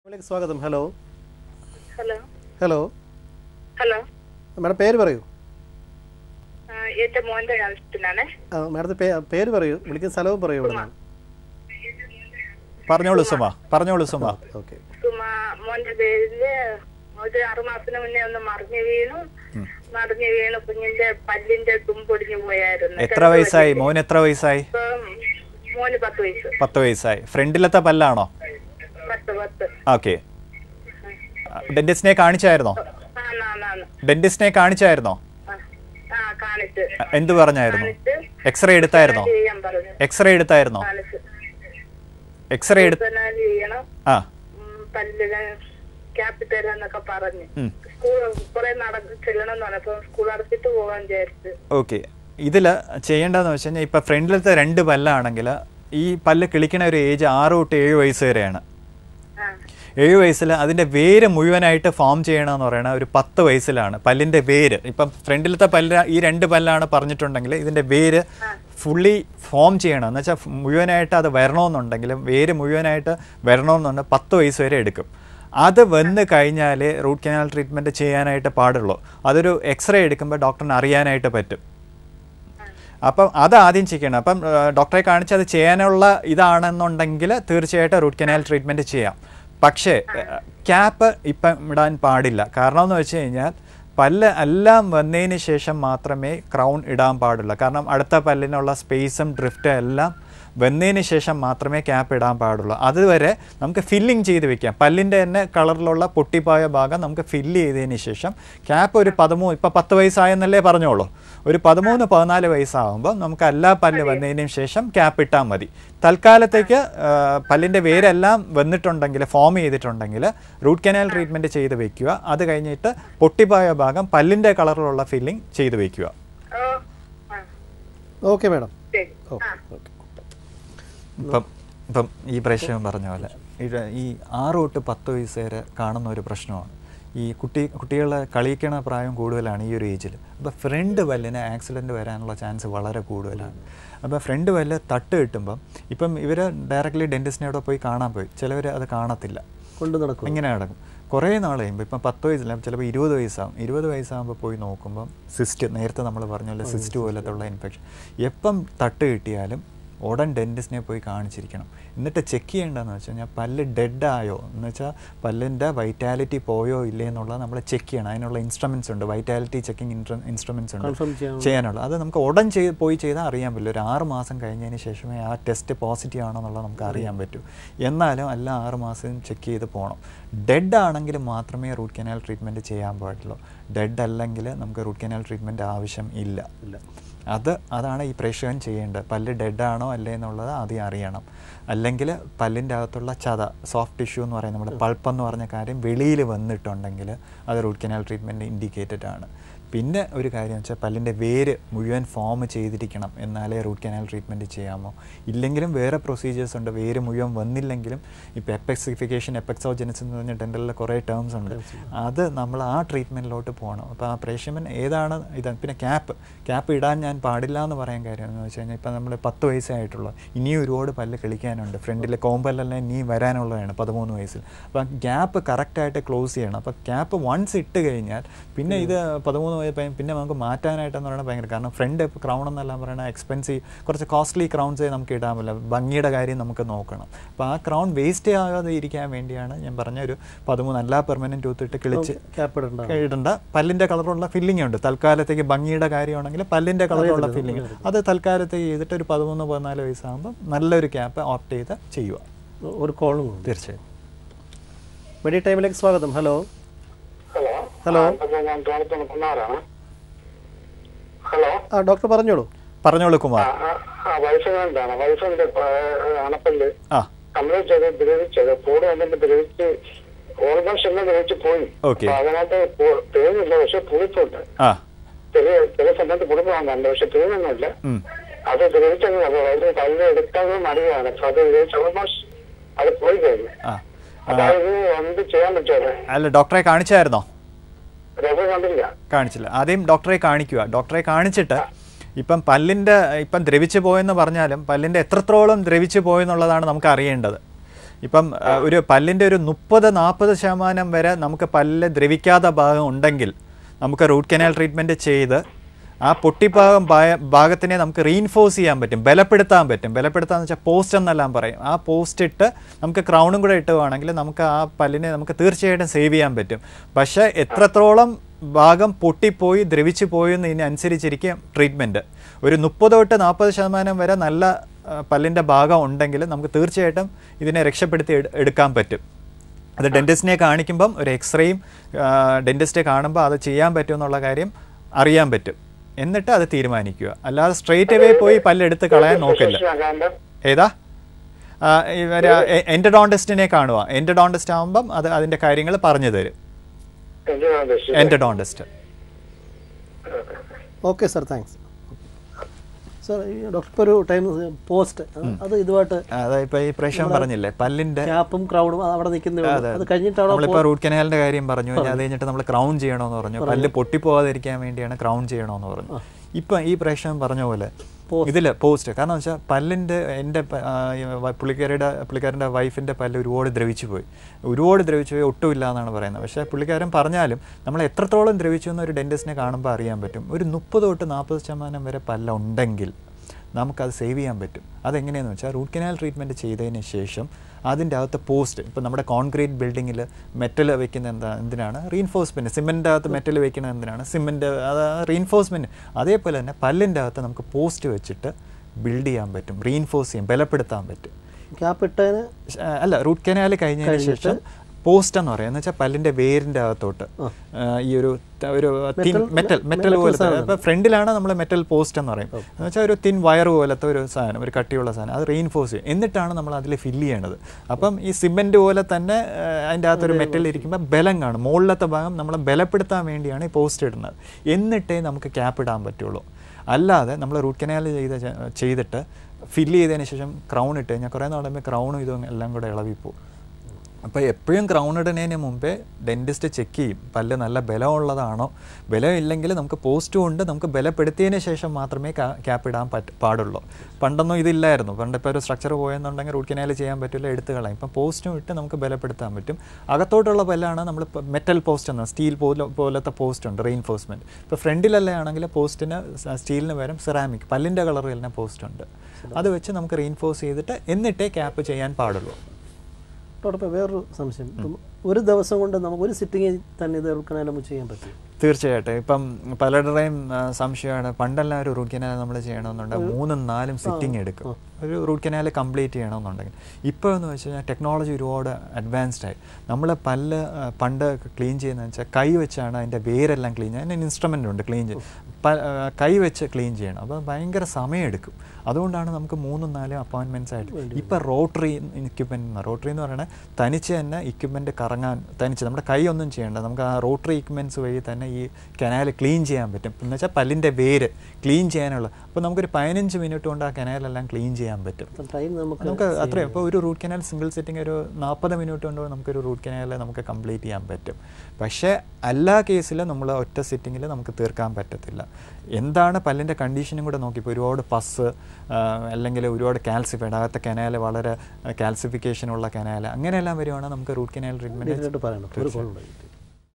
ഇതിലേക്ക് സ്വാഗതം hello hello hello hello madam പേര് പറയൂ ആ, എന്റെ മോന്റെ ആവശ്യത്തിനാണ് ആ, മാഡത്തെ പേ- പേര് പറയൂ വിളിക്കുന്ന സ്ഥലവും പറയൂ ഇവിടെ നിന്ന് പറഞ്ഞോളൂ സുമ പറഞ്ഞോളൂ സുമ ഓക്കെ സുമ മോന്റെ പേരില് ഒരു ആറുമാസത്തിന് മുന്നേ ഒന്ന് മറിഞ്ഞു വീണു മറിഞ്ഞു വീണു കുഞ്ഞിന്റെ പല്ലിന്റെ തുമ്പൊടിഞ്ഞു പോയായിരുന്നു എത്ര വയസ്സായി മോൻ എത്ര വയസ്സായി ഇപ്പം മോന് പത്ത് വയസ്സ് പത്ത് വയസ്സായി ഫ്രണ്ടിലത്തെ പല്ലാണോ പത്ത് പത്ത് ഓക്കെ ഡെന്റിസ്റ്റിനെ കാണിച്ചായിരുന്നോ ആന്നാന്നാന്ന് ഡെന്റിസ്റ്റിനെ കാണിച്ചായിരുന്നോ ആ. ആ കാണിച്ച് എന്ത് പറഞ്ഞായിരുന്നു കാണിച്ച് എക്സ്റേ എടുത്തായിരുന്നോ ചെയ്യാൻ പറഞ്ഞു എക്സ്റേ എടുത്തായിരുന്നോ കാണിച്ച് എക്സ്റേ എടുത്ത് പേഴ്സണൽ ചെയ്യണം ആ ഉം, പല്ലിന് ക്യാപ്പ് തരാന്നൊക്കെ പറഞ്ഞു ഉം. സ്കൂൾ കുറെ നടന്ന് ചെല്ലണം എന്ന് പറഞ്ഞപ്പോ സ്കൂൾ അടച്ചിട്ട് പോകാൻ വിചാരിച്ചു ഓക്കെ ഇതിൽ ചെയ്യേണ്ടതെന്ന് വെച്ച് കഴിഞ്ഞാൽ ഇപ്പം ഫ്രണ്ടിലത്തെ രണ്ട് പല്ലാണെങ്കിൽ ഈ പല്ല് കിളിക്കണ ഒരു ഏജ് ആറ് തൊട്ട് ഏഴ് വയസ്സ് വരെയാണ് ആ ഏഴ് വയസ്സിൽ അതിൻ്റെ വേര് മുഴുവനായിട്ട് ഫോം ചെയ്യണമെന്ന് പറയുന്നത് ഒരു പത്ത് വയസ്സിലാണ് പല്ലിൻ്റെ വേര് ഇപ്പം ഫ്രണ്ടിലത്തെ പല്ല് ഈ രണ്ട് പല്ലാണ് പറഞ്ഞിട്ടുണ്ടെങ്കിൽ ഇതിൻ്റെ വേര് ഫുള്ളി ഫോം ചെയ്യണം എന്ന് വെച്ചാൽ മുഴുവനായിട്ട് അത് വരണമെന്നുണ്ടെങ്കിൽ വേര് മുഴുവനായിട്ട് വരണമെന്നുണ്ടെങ്കിൽ പത്ത് വയസ്സ് വരെ എടുക്കും അത് വന്ന് കഴിഞ്ഞാൽ റൂട്ട് കനാൽ ട്രീറ്റ്മെൻറ്റ് ചെയ്യാനായിട്ട് പാടുള്ളൂ അതൊരു എക്സ്റേ എടുക്കുമ്പോൾ ഡോക്ടറിന് അറിയാനായിട്ട് പറ്റും അപ്പം അത് ആദ്യം ചെയ്യണം അപ്പം ആ, ഡോക്ടറെ കാണിച്ച് അത് ചെയ്യാനുള്ള ഇതാണെന്നുണ്ടെങ്കിൽ തീർച്ചയായിട്ടും റൂട്ട് കനാൽ ട്രീറ്റ്മെൻറ്റ് ചെയ്യാം പക്ഷേ ക്യാപ്പ് ഇപ്പം ഇടാൻ പാടില്ല കാരണം എന്ന് വെച്ച് കഴിഞ്ഞാൽ പല്ല് എല്ലാം വന്നതിന് ശേഷം മാത്രമേ ക്രൗൺ ഇടാൻ പാടുള്ളൂ കാരണം അടുത്ത പല്ലിനുള്ള സ്പേസും ഡ്രിഫ്റ്റും എല്ലാം വന്നതിന് ശേഷം മാത്രമേ ക്യാപ്പ് ഇടാൻ പാടുള്ളൂ അതുവരെ നമുക്ക് ഫില്ലിംഗ് ചെയ്ത് വെക്കാം പല്ലിൻ്റെ തന്നെ കളറിലുള്ള പൊട്ടിപ്പോയ ഭാഗം നമുക്ക് ഫില്ല് ചെയ്തതിന് ശേഷം ക്യാപ്പ് ഒരു പതിമൂന്ന് ഇപ്പം പത്ത് വയസ്സായെന്നല്ലേ പറഞ്ഞോളൂ ഒരു പതിമൂന്ന് പതിനാല് വയസ്സാകുമ്പോൾ നമുക്ക് എല്ലാ പല്ല് വന്നതിനും ശേഷം ക്യാപ്പ് ഇട്ടാൽ മതി തൽക്കാലത്തേക്ക് ആ, പല്ലിൻ്റെ വേരെല്ലാം വന്നിട്ടുണ്ടെങ്കിൽ ഫോം ചെയ്തിട്ടുണ്ടെങ്കിൽ റൂട്ട് കനാൽ ട്രീറ്റ്മെൻറ്റ് ചെയ്ത് വെക്കുക അത് കഴിഞ്ഞിട്ട് പൊട്ടിപ്പോയ ഭാഗം പല്ലിൻ്റെ കളറിലുള്ള ഫില്ലിംഗ് ചെയ്ത് വെക്കുക ഓ ആ ഓക്കെ മാഡം ശരി ഓക്കെ ഓക്കെ ഇപ്പം ഇപ്പം ഈ പ്രശ്നം പറഞ്ഞ പോലെ ഇത് ഈ ആറ് തൊട്ട് പത്ത് വയസ്സ് വരെ കാണുന്ന ഒരു പ്രശ്നമാണ് ഈ കുട്ടി കുട്ടികളെ കളിക്കണ പ്രായം കൂടുതലാണ് ഈ ഒരു ഏജിൽ അപ്പോൾ ഫ്രണ്ട് പല്ലിന് ആക്സിഡൻറ്റ് വരാനുള്ള ചാൻസ് വളരെ കൂടുതലാണ് അപ്പോൾ ഫ്രണ്ട് പല്ല് തട്ട് കിട്ടുമ്പം ഇപ്പം ഇവർ ഡയറക്റ്റ്ലി ഡെൻറ്റിസ്റ്റിനോട് പോയി കാണാൻ പോയി ചിലവർ അത് കാണത്തില്ല കൊണ്ട് നടക്കും ഇങ്ങനെ നടക്കും കുറേ നാൾ കഴിയുമ്പോൾ ഇപ്പം പത്ത് വയസ്സില്ല ചിലപ്പോൾ ഇരുപത് വയസ്സാകും ഇരുപത് വയസ്സാകുമ്പോൾ പോയി നോക്കുമ്പോൾ സിസ്റ്റ് നേരത്തെ നമ്മൾ പറഞ്ഞ പോലെ സിസ്റ്റ് പോലത്തുള്ള ഇൻഫെക്ഷൻ എപ്പം തട്ട് കിട്ടിയാലും ഉടൻ ഡെൻറ്റിസ്റ്റിനെ പോയി കാണിച്ചിരിക്കണം എന്നിട്ട് ചെക്ക് ചെയ്യേണ്ടതെന്ന് വെച്ച് കഴിഞ്ഞാൽ പല്ല് ഡെഡ് ആയോ എന്ന് വെച്ചാൽ പല്ലിൻ്റെ വൈറ്റാലിറ്റി പോയോ ഇല്ലേ എന്നുള്ളത് നമ്മൾ ചെക്ക് ചെയ്യണം അതിനുള്ള ഇൻസ്ട്രുമെൻറ്റ്സ് ഉണ്ട് വൈറ്റാലിറ്റി ചെക്കിംഗ് ഇൻസ്ട്രുമെൻറ്റ്സ് ഉണ്ട് കൺഫേം ചെയ്യാൻ ചെയ്യാനുള്ള അത് നമുക്ക് ഉടൻ ചെയ്ത് പോയി ചെയ്താൽ അറിയാൻ പറ്റില്ല ഒരു ആറ് മാസം കഴിഞ്ഞതിന് ശേഷമേ ആ ടെസ്റ്റ് പോസിറ്റീവ് ആണോ എന്നുള്ളത് നമുക്ക് അറിയാൻ പറ്റൂ എന്നാലും എല്ലാ ആറ് മാസം ചെക്ക് ചെയ്ത് പോകണം ഡെഡ് ആണെങ്കിൽ മാത്രമേ റൂട്ട് കനാൽ ട്രീറ്റ്മെൻറ്റ് ചെയ്യാൻ പാടുള്ളൂ ഡെഡ് അല്ലെങ്കിൽ നമുക്ക് റൂട്ട് കനാൽ ട്രീറ്റ്മെൻറ്റ് ആവശ്യം ഇല്ല ഇല്ല അത് അതാണ് ഈ പ്രേക്ഷകൻ ചെയ്യേണ്ടത് പല്ല് ഡെഡാണോ അല്ലേ എന്നുള്ളത് ആദ്യം അറിയണം അല്ലെങ്കിൽ പല്ലിൻ്റെ അകത്തുള്ള ചത സോഫ്റ്റ് ടിഷ്യൂ എന്ന് പറയുന്നത് നമ്മുടെ പൾപ്പ് എന്ന് പറഞ്ഞ കാര്യം വെളിയിൽ വന്നിട്ടുണ്ടെങ്കിൽ അത് റൂട്ട് കനാൽ ട്രീറ്റ്മെൻറ്റ് ഇൻഡിക്കേറ്റഡ് ആണ് പിന്നെ ഒരു കാര്യം വെച്ചാൽ പല്ലിൻ്റെ വേര് മുഴുവൻ ഫോം ചെയ്തിരിക്കണം എന്നാലേ റൂട്ട് കനാൽ ട്രീറ്റ്മെൻറ്റ് ചെയ്യാമോ ഇല്ലെങ്കിലും വേറെ പ്രൊസീജിയേഴ്സ് ഉണ്ട് വേര് മുഴുവൻ വന്നില്ലെങ്കിലും ഇപ്പോൾ എപ്പെക്സിഫിക്കേഷൻ എപ്പെക്സോജനസ് എന്ന് പറഞ്ഞ ഡെൻറ്റലിൽ കുറേ ടേംസ് ഉണ്ട് അത് നമ്മൾ ആ ട്രീറ്റ്മെൻറ്റിലോട്ട് പോകണം അപ്പോൾ ആ പ്രേക്ഷകൻ ഏതാണ് ഇത് പിന്നെ ക്യാപ്പ് ക്യാപ്പ് ഇടാൻ ഞാൻ പാടില്ല എന്ന് പറയാൻ കാര്യം എന്ന് വെച്ച് കഴിഞ്ഞാൽ ഇപ്പം നമ്മൾ പത്ത് വയസ്സേ ആയിട്ടുള്ളൂ ഇനിയും ഒരുപാട് പല്ല് കളിക്കാനുണ്ട് ഫ്രണ്ടിൽ കോമ്പല്ലെല്ലാം ഇനി വരാനുള്ളതാണ് പതിമൂന്ന് വയസ്സിൽ അപ്പോൾ ഗ്യാപ്പ് കറക്റ്റായിട്ട് ക്ലോസ് ചെയ്യണം അപ്പോൾ ക്യാപ്പ് വൺസ് ഇട്ട് കഴിഞ്ഞാൽ പിന്നെ ഇത് പതിമൂന്ന് വയസ്സ് പയ്യൻ പിന്നെ നമുക്ക് മാറ്റാനായിട്ടെന്ന് പറയുന്നത് ഭയങ്കര കാരണം ഫ്രണ്ട് ക്രൗൺ എന്നെല്ലാം പറയുന്നത് എക്സ്പെൻസീവ് കുറച്ച് കോസ്റ്റ്ലി ക്രൗൺസേ നമുക്ക് ഇടാൻ പറ്റില്ല ഭംഗിയുടെ കാര്യം നമുക്ക് നോക്കണം അപ്പോൾ ആ ക്രൗൺ വേസ്റ്റ് ആകാതെ ഇരിക്കാൻ വേണ്ടിയാണ് ഞാൻ പറഞ്ഞ ഒരു പതിമൂന്ന് എല്ലാ പെർമനൻറ്റ് ടൂത്ത് ഇട്ട് കിളിച്ച് ക്യാപ്പ് ഇടണ്ട ഇടണ്ട പല്ലിൻ്റെ കളറുള്ള ഫില്ലിംഗ് ഉണ്ട് തൽക്കാലത്തേക്ക് ഭംഗിയുടെ കാര്യമാണെങ്കിൽ പല്ലിൻ്റെ കളറുള്ള ഫില്ലിംഗ് അത് തൽക്കാലത്തേക്ക് ചെയ്തിട്ട് ഒരു പതിമൂന്ന് പതിനാല് വയസ്സാകുമ്പോൾ നല്ലൊരു ക്യാപ്പ് ഓപ്റ്റ് ചെയ്ത് ചെയ്യുക ഒരു കോളും ഉണ്ട് തീർച്ചയായും മെഡി ടൈമിലേക്ക് സ്വാഗതം ഹലോ ഹലോ ഹലോ അപ്പൊ ഞാൻ തോന്നത്തോന്ന് കുമാറാണ് ഹലോ ആ ഡോക്ടർ പറഞ്ഞോളൂ പറഞ്ഞോളൂ കുമാർ വൈഫ് എന്താണ് വൈഫിന്റെ അണപ്പല്ല് ആ കംപ്ലീറ്റ് ചെയ്ത് ദ്രവിച്ചത് കൂടെ വന്നിട്ട് ദ്രവിച്ച് ഓൾമോസ്റ്റ് എല്ലാം ദ്രവിച്ച് പോയി Okay. അപ്പൊ അതിനകത്ത് പു- തേനില്ല പക്ഷെ പുളിപ്പുണ്ട് ആ ചില ചില സമയത്ത് പുളിപ്പ് വന്നുണ്ട് പക്ഷെ തേനൊന്നുമില്ല ഉം. അത് ദ്രവിച്ചത് അപ്പൊ വൈഫ് കല്ല് എടുക്കാതെ മടിയാണ് അപ്പൊ അത് ദ്രവിച്ച് ഓൾമോസ്റ്റ് അത് പോയി കഴിഞ്ഞു ആ അതായത് എന്ത് ചെയ്യാൻ പറ്റുമോ അല്ല ഡോക്ടറെ കാണിച്ചായിരുന്നോ രഘു കണ്ടില്ല കാണിച്ചില്ല ആദ്യം ഡോക്ടറെ കാണിക്കുക ഡോക്ടറെ കാണിച്ചിട്ട് ഇപ്പം പല്ലിൻ്റെ ഇപ്പം ദ്രവിച്ചു പോയെന്ന് പറഞ്ഞാലും പല്ലിൻ്റെ എത്രത്തോളം ദ്രവിച്ചു പോയെന്നുള്ളതാണ് നമുക്ക് അറിയേണ്ടത് ഇപ്പം ആ, ഒരു പല്ലിൻ്റെ ഒരു മുപ്പത് നാൽപ്പത് ശതമാനം വരെ നമുക്ക് പല്ല് ദ്രവിക്കാത്ത ഭാഗം ഉണ്ടെങ്കിൽ നമുക്ക് റൂട്ട് കനാൽ ട്രീറ്റ്മെൻറ്റ് ചെയ്ത് ആ പൊട്ടിഭാഗം ഭാ- ഭാഗത്തിനെ നമുക്ക് റീൻഫോഴ്സ് ചെയ്യാൻ പറ്റും ബലപ്പെടുത്താൻ പറ്റും ബലപ്പെടുത്താന്ന് വെച്ചാൽ പോസ്റ്റ് എന്നെല്ലാം പറയും ആ പോസ്റ്റ് ഇട്ട് നമുക്ക് ക്രൗണും കൂടെ ഇട്ടുവാണെങ്കിൽ നമുക്ക് ആ പല്ലിനെ നമുക്ക് തീർച്ചയായിട്ടും സേവ് ചെയ്യാൻ പറ്റും പക്ഷേ എത്രത്തോളം ഭാഗം പൊട്ടിപ്പോയി ദ്രവിച്ചു പോയി എന്നതിനനുസരിച്ചിരിക്കും ട്രീറ്റ്മെൻറ്റ് ഒരു മുപ്പത് തൊട്ട് നാൽപ്പത് ശതമാനം വരെ നല്ല ആ, പല്ലിൻ്റെ ഭാഗം ഉണ്ടെങ്കിൽ നമുക്ക് തീർച്ചയായിട്ടും ഇതിനെ രക്ഷപ്പെടുത്തി എടു- എടുക്കാൻ പറ്റും അത് ഡെൻറ്റിസ്റ്റിനെ കാണിക്കുമ്പം ഒരു എക്സ്റേയും ഡെൻറ്റിസ്റ്റിനെ കാണുമ്പോൾ അത് ചെയ്യാൻ പറ്റുമെന്നുള്ള കാര്യം അറിയാൻ പറ്റും എന്നിട്ട് അത് തീരുമാനിക്കുക അല്ലാതെ സ്ട്രെയിറ്റ് അവേ പോയി പല്ലെടുത്ത് കളയാൻ നോക്കില്ല ഏതാ ഇവർ എൻറ്റഡോണ്ടിസ്റ്റിനെ കാണുക എൻറ്റഡോണ്ടിസ്റ്റ് ആകുമ്പം അത് അതിൻ്റെ കാര്യങ്ങൾ പറഞ്ഞു തരും endodontist okay sir thanks sir ഈ ഡോക്ടർ ഇപ്പോൾ ഒരു ടൈം പോസ്റ്റ് അത് ഇതുമായിട്ട് അതായത് ഇപ്പോൾ ഈ പ്രശ്നം പറഞ്ഞില്ലേ പല്ലിൻ്റെ ക്യാപ്പും ക്രൗഡും അവിടെ നിൽക്കുന്നേ ഉള്ളൂ അത് കഴിഞ്ഞിട്ട് അവിടെ നമ്മളിപ്പോൾ റൂട്ട് കനാലിന്റെ കാര്യം പറഞ്ഞു കഴിഞ്ഞാൽ അത് കഴിഞ്ഞിട്ട് നമ്മൾ ക്രൗൺ ചെയ്യണമെന്ന് പറഞ്ഞു പല്ല് പൊട്ടിപ്പോവാതിരിക്കാൻ വേണ്ടിയാണ് ക്രൗൺ ചെയ്യണമെന്ന് പറഞ്ഞു ഇപ്പം ഈ പ്രശ്നം പറഞ്ഞ പോലെ ഇതില് പോസ്റ്റ് കാരണം വെച്ചാൽ പല്ലിന്റെ എൻ്റെ പ- ആ, ഈ വ- പുള്ളിക്കാരിയുടെ പുള്ളിക്കാരൻ്റെ വൈഫിൻ്റെ പല്ല് ഒരുപാട് ദ്രവിച്ചു പോയി ഒരുപാട് ദ്രവിച്ചു പോയി ഒട്ടുമില്ല എന്നാണ് പറയുന്നത് പക്ഷേ പുള്ളിക്കാരൻ പറഞ്ഞാലും നമ്മൾ എത്രത്തോളം ദ്രവിച്ചു എന്ന് ഒരു ഡെൻറ്റിസ്റ്റിനെ കാണുമ്പോൾ അറിയാൻ പറ്റും ഒരു മുപ്പത് തൊട്ട് നാൽപ്പത് ശതമാനം വരെ പല്ല് ഉണ്ടെങ്കിൽ നമുക്കത് സേവ് ചെയ്യാൻ പറ്റും അതെങ്ങനെയാണെന്ന് വെച്ചാൽ റൂട്ട് കനാൽ ട്രീറ്റ്മെൻറ്റ് ചെയ്തതിന് ശേഷം അതിൻ്റെ അകത്ത് പോസ്റ്റ് ഇപ്പോൾ നമ്മുടെ കോൺക്രീറ്റ് ബിൽഡിങ്ങിൽ മെറ്റൽ വെക്കുന്ന എന്താ എന്തിനാണ് റീൻഫോഴ്സ്മെൻറ്റ് സിമെൻ്റ് അകത്ത് മെറ്റൽ വെക്കുന്നത് എന്തിനാണ് സിമെൻറ്റ് അത് റീൻഫോഴ്സ്മെൻറ്റ് അതേപോലെ തന്നെ പല്ലിൻ്റെ അകത്ത് നമുക്ക് പോസ്റ്റ് വെച്ചിട്ട് ബിൽഡ് ചെയ്യാൻ പറ്റും റീൻഫോഴ്സ് ചെയ്യാൻ ബലപ്പെടുത്താൻ പറ്റും ക്യാപ്പ് ഇട്ടതിന് ആ, അല്ല റൂട്ട് കനാൽ കഴിഞ്ഞതിന് ശേഷം പോസ്റ്റ് എന്ന് പറയാം എന്ന് വെച്ചാൽ പല്ലിന്റെ വേരിന്റെ അകത്തോട്ട് ആ, ഈ ഒരു ത- ഒരു തിൻ മെറ്റൽ മെറ്റൽ പോലത്തെ ഇപ്പൊ ഫ്രണ്ടിലാണ് നമ്മൾ മെറ്റൽ പോസ്റ്റ് എന്ന് പറയും എന്ന് വെച്ചാൽ ഒരു തിൻ വയർ പോലത്തെ ഒരു സാധനം ഒരു കട്ടിയുള്ള സാധനം അത് റീൻഫോഴ്സ് ചെയ്യും എന്നിട്ടാണ് നമ്മൾ അതിൽ ഫില്ല് ചെയ്യണത് അപ്പം ഈ സിമെന്റ് പോലെ തന്നെ ആ, അതിൻ്റെ അകത്തൊരു മെറ്റൽ ഇരിക്കുമ്പോൾ ബലം കാണും മുകളിലത്തെ ഭാഗം നമ്മളെ ബലപ്പെടുത്താൻ വേണ്ടിയാണ് ഈ പോസ്റ്റ് ഇടുന്നത് എന്നിട്ടേ നമുക്ക് ക്യാപ്പ് ഇടാൻ പറ്റുള്ളൂ അല്ലാതെ നമ്മൾ റൂട്ട് കനാൽ ചെയ്ത ചെയ്തിട്ട് ഫില്ല് ചെയ്തതിന് ശേഷം ക്രൗൺ ഇട്ട് കഴിഞ്ഞാൽ കുറേ നാളുമ്പോൾ ക്രൗണും ഇതും എല്ലാം കൂടെ ഇളവിപ്പോവും അപ്പോൾ എപ്പോഴും ക്രൗൺ ഇടുന്നതിന് മുമ്പേ ഡെൻറ്റിസ്റ്റ് ചെക്ക് ചെയ്യും പല്ല് നല്ല ബലമുള്ളതാണോ ബലം ഇല്ലെങ്കിൽ നമുക്ക് പോസ്റ്റ് കൊണ്ട് നമുക്ക് ബലപ്പെടുത്തിയതിന് ശേഷം മാത്രമേ ക്യാപ്പ് ഇടാൻ പറ്റ പാടുള്ളൂ പണ്ടൊന്നും ഇതില്ലായിരുന്നു പണ്ട് ഇപ്പോൾ ഒരു സ്ട്രക്ചർ പോയെന്നുണ്ടെങ്കിൽ റൂട്ട് കനാൽ ചെയ്യാൻ പറ്റില്ല എടുത്ത് കളയും ഇപ്പം പോസ്റ്റും ഇട്ട് നമുക്ക് ബലപ്പെടുത്താൻ പറ്റും അകത്തോട്ടുള്ള പല്ലാണ് നമ്മൾ മെറ്റൽ പോസ്റ്റ് എന്ന സ്റ്റീൽ പോലെ പോലത്തെ പോസ്റ്റ് ഉണ്ട് റീൻഫോഴ്സ്മെൻറ്റ് ഇപ്പോൾ ഫ്രണ്ടിലല്ലേ ആണെങ്കിൽ പോസ്റ്റിന് സ്റ്റീലിന് പകരം സെറാമിക് പല്ലിൻ്റെ കളർ തന്നെ പോസ്റ്റ് ഉണ്ട് അത് വെച്ച് നമുക്ക് റീൻഫോഴ്സ് ചെയ്തിട്ട് എന്നിട്ടേ ക്യാപ്പ് ചെയ്യാൻ പാടുള്ളൂ ഡോക്ടർ ഇപ്പോൾ വേറൊരു സംശയം ഇപ്പം ഒരു ദിവസം കൊണ്ട് നമുക്ക് ഒരു സിറ്റിങ്ങിൽ തന്നെ ഇത് കനാൽ നമുക്ക് ചെയ്യാൻ പറ്റും തീർച്ചയായിട്ടും ഇപ്പം പലരുടെയും ആ, സംശയമാണ് പണ്ടെല്ലാം ഒരു റൂട്ട് കനാൽ നമ്മൾ ചെയ്യണമെന്നുണ്ടെങ്കിൽ മൂന്നും നാലും സിറ്റിംഗ് എടുക്കും ഒരു റൂട്ട് കനാൽ കംപ്ലീറ്റ് ചെയ്യണമെന്നുണ്ടെങ്കിൽ ഇപ്പോൾ എന്ന് വെച്ച് കഴിഞ്ഞാൽ ടെക്നോളജി ഒരുപാട് അഡ്വാൻസ്ഡ് ആയി നമ്മൾ പല്ല് ആ, പണ്ട് ക്ലീൻ ചെയ്യുന്നത് വെച്ചാൽ കൈ വെച്ചാണ് അതിൻ്റെ വേരെല്ലാം ക്ലീൻ ചെയ്യുക അതിന് ഇൻസ്ട്രുമെൻ്റ് ഉണ്ട് ക്ലീൻ ചെയ്യും പ- ആ, കൈ വെച്ച് ക്ലീൻ ചെയ്യണം അപ്പോൾ ഭയങ്കര സമയമെടുക്കും അതുകൊണ്ടാണ് നമുക്ക് മൂന്നും നാലും അപ്പോയിൻമെൻറ്റ്സ് ആയിട്ട് ഇപ്പോൾ റോട്ടറി ഇക്വിപ്മെൻറ്റ് റോട്ടറി എന്ന് പറയുന്നത് തനിച്ച് തന്നെ ഇക്വിപ്മെൻറ്റ് കറങ്ങാൻ തനിച്ച് നമ്മുടെ കൈ ഒന്നും ചെയ്യേണ്ട നമുക്ക് ആ റോട്ടറി ഇക്വിപ്മെൻറ്റ്സ് വഴി തന്നെ ഈ കനാൽ ക്ലീൻ ചെയ്യാൻ പറ്റും എന്ന് വെച്ചാൽ പല്ലിൻ്റെ വേര് ക്ലീൻ ചെയ്യാനുള്ള അപ്പോൾ നമുക്കൊരു പതിനഞ്ച് മിനിറ്റ് കൊണ്ട് ആ കനാലെല്ലാം ക്ലീൻ ചെയ്യാൻ പറ്റും ടൈം നമുക്ക് നമുക്ക് അത്രയും ഇപ്പോൾ ഒരു റൂട്ട് കനാൽ സിംഗിൾ സെറ്റിംഗ് ഒരു നാൽപ്പത് മിനിറ്റ് കൊണ്ട് നമുക്കൊരു റൂട്ട് കനാൽ നമുക്ക് കംപ്ലീറ്റ് ചെയ്യാൻ പറ്റും പക്ഷേ എല്ലാ കേസിലും നമ്മൾ ഒറ്റ സിറ്റിങ്ങിൽ നമുക്ക് തീർക്കാൻ പറ്റത്തില്ല എന്താണ് പല്ലിൻ്റെ കണ്ടീഷനും കൂടെ നോക്കി ഇപ്പോൾ ഒരുപാട് പസ് അല്ലെങ്കിൽ ഒരുപാട് കാൽസിഫൈഡ് അകത്തെ കനാൽ വളരെ കാൽസിഫിക്കേഷൻ ഉള്ള കനാൽ അങ്ങനെയെല്ലാം വരുവാണെങ്കിൽ നമുക്ക് റൂട്ട് കനാൽ ട്രീറ്റ്മെൻറ്റ് ഡീറ്റെയിലായിട്ട് പറയണം ഒരു കോൾ ഉണ്ടായി